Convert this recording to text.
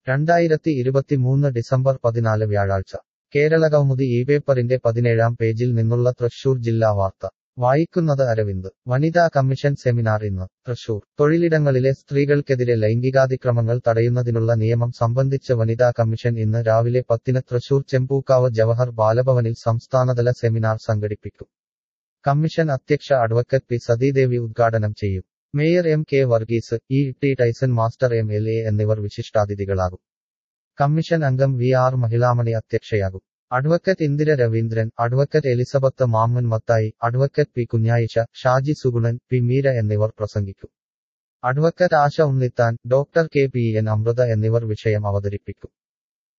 രണ്ടായിരത്തി ഇരുപത്തിമൂന്ന് ഡിസംബർ പതിനാല് വ്യാഴാഴ്ച കേരളകൗമുദി ഈ പേപ്പറിന്റെ പതിനേഴാം പേജിൽ നിന്നുള്ള തൃശൂർ ജില്ലാ വാർത്ത വായിക്കുന്നത് അരവിന്ദ് വനിതാ കമ്മീഷൻ സെമിനാർ ഇന്ന് തൃശൂർ തൊഴിലിടങ്ങളിലെ സ്ത്രീകൾക്കെതിരെ ലൈംഗികാതിക്രമങ്ങൾ തടയുന്നതിനുള്ള നിയമം സംബന്ധിച്ച് വനിതാ കമ്മീഷൻ ഇന്ന് രാവിലെ പത്തിന് തൃശൂർ ചെമ്പൂക്കാവ് ജവഹർ ബാലഭവനിൽ സംസ്ഥാനതല സെമിനാർ സംഘടിപ്പിക്കും കമ്മീഷൻ അധ്യക്ഷ അഡ്വക്കറ്റ് പി സതീദേവി ഉദ്ഘാടനം ചെയ്യും mayor M K Varghese E T Taison master M L A എന്നിവർ വിശിഷ്ടാതിഥികളാകും കമ്മീഷൻ അംഗം വി ആർ മഹിളാമണി അധ്യക്ഷയാകും advocate Indira Raveendran advocate Elizabeth Mammen Mathai advocate P Kunhayisha Shaji Sugunan P Meera എന്നിവർ പ്രസംഗിക്കും advocate Asha Unnithan doctor K P N Amrutha എന്നിവർ വിഷയം അവതരിപ്പിക്കും